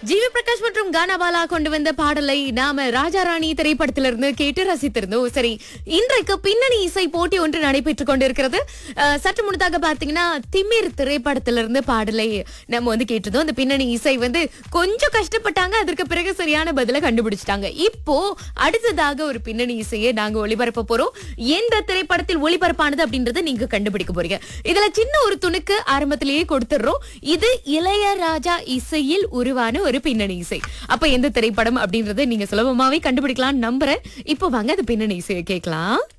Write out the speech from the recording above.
GV Prakash மற்றும் கானாபாலா கொண்டு வந்த பாடலை நாம ராஜாராணி திரைப்படத்திலிருந்து கேட்டு ரசித்திருந்தோம் சரி இன்றைக்கு பின்னணி இசை போட்டி ஒன்று நடைபெற்றுக் கொண்டிருக்கிறது அஹ், சற்று முன்னதாக பாத்தீங்கன்னா திமிர் திரைப்படத்திலிருந்து பாடலை நம்ம வந்து கேட்டிருந்தோம் அந்த பின்னணி இசை வந்து கொஞ்சம் கஷ்டப்பட்டாங்க அதற்கு பிறகு சரியான பதில கண்டுபிடிச்சிட்டாங்க இப்போ அடுத்ததாக ஒரு பின்னணி இசையை நாங்க ஒளிபரப்ப போறோம் எந்த திரைப்படத்தில் ஒளிபரப்பானது அப்படின்றத நீங்க கண்டுபிடிக்க போறீங்க இதுல சின்ன ஒரு துணுக்கு ஆரம்பத்திலேயே கொடுத்துடுறோம் இது இளையராஜா இசையில் உருவான ஒரு பின்னணி இசை அப்ப எந்த திரைப்படம் அப்படின்றத நீங்க சுலபமாவே கண்டுபிடிக்கலாம் நம்புறேன் இப்போ வாங்க அந்த பின்னணி இசையை கேட்கலாம்